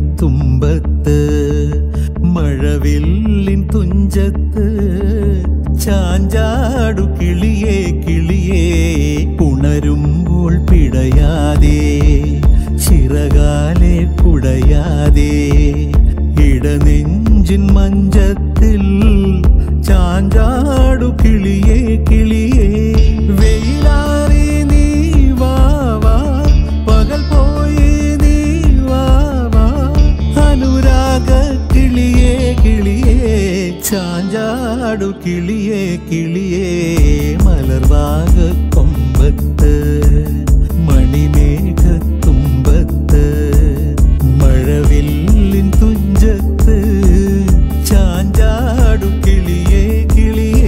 തുമ്പത്ത് മഴവില്ലിൻ തുഞ്ചത്ത് ചാഞ്ചാടു കിളിയേ കിളിയേ ഉണരുമ്പോൾ പിടയാതെ ചിറകാലെ കുടയാതെ ഇടനെഞ്ചിൻ മഞ്ചത്തിൽ ചാഞ്ചാടു കിളിയേ കിളിയേ വെയിലാറി നീ വാവാ പകൽ പോയി നീ വാവാ അനുരാഗ കിളിയേ കിളിയേ ചാഞ്ചാടു കിളിയേ കിളിയേ മലർവാക കൊമ്പത്ത് മണിമേഘ തുമ്പത്ത് മഴവില്ലിൻ തുഞ്ചത്ത് ചാഞ്ചാടു കിളിയേ കിളിയേ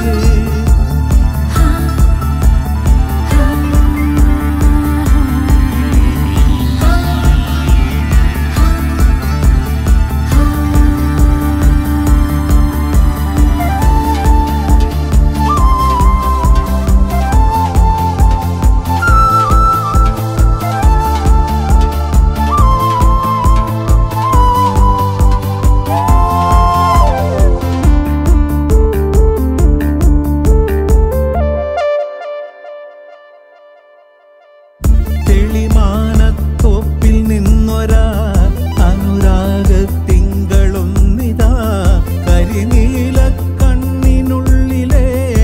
തെളിമാനത്തോപ്പിൽ നിന്നൊരാ അനുരാഗ തിങ്കളൊന്നിതാ കരിനീല കണ്ണിനുള്ളിലെ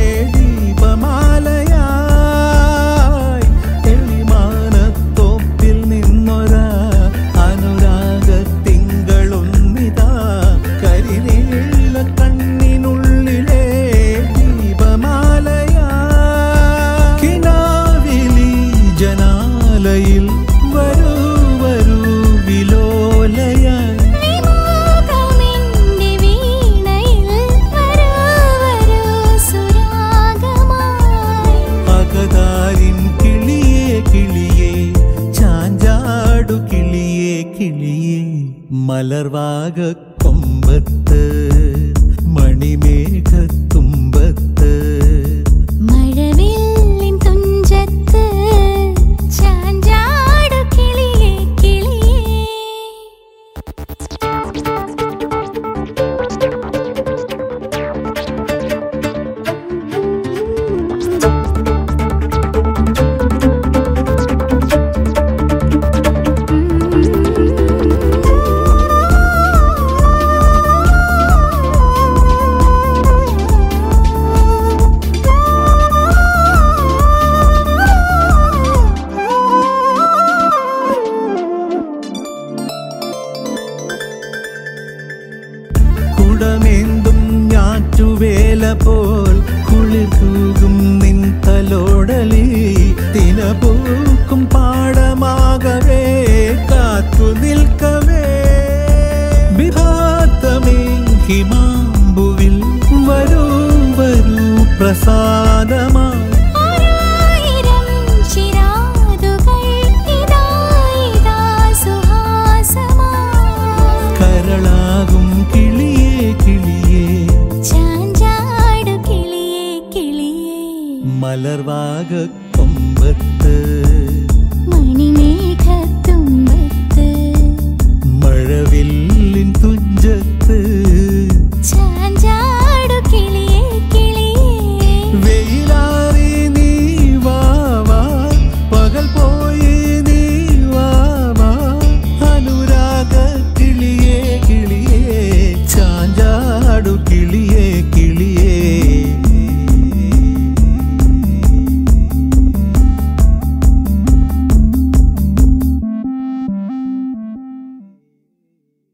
ദീപമാലയായി തെളിമാനത്തോപ്പിൽ നിന്നൊരാ അനുരാഗ തിങ്കളൊന്നിതാ കരിനീല കണ്ണിനുള്ളിലെ ദീപമാലയായി കിനാവിലി ജനാലയിൽ വരൂ വരൂ വിലോലയായി വിമോഹമെന്റെ വീണയിൽ വരൂ വരൂ സുരാഗമായി അകതാരിൻ കിളിയേ കിളിയേ ചാഞ്ചാടു കിളിയേ കിളിയേ മലർവാക കൊമ്പത്ത് മണിമേഘ തുമ്പത്ത് മഴവില്ലിൻ തുഞ്ചത്ത് ചാഞ്ചാടു കിളിയേ കിളിയേ കുടമേന്തും ഞാറ്റുവേല പോൽ കുളിർ തൂകും നിൻ തലോടലി തിനപൂക്കും പാടമാകവേ കാത്തു നിൽക്കവേ വിഭാത്തമേ ഹിമാമ്പുവിൽ വരൂ വരൂ പ്രസാദമായി ആയിരം ചിരാതുകൾ ഇതാ ഇതാ സുഹാസമായി കരളാകും കിളിയേ കിളിയേ ചാഞ്ചാടു കിളിയേ കിളിയേ മലർവാക കൊമ്പത്ത്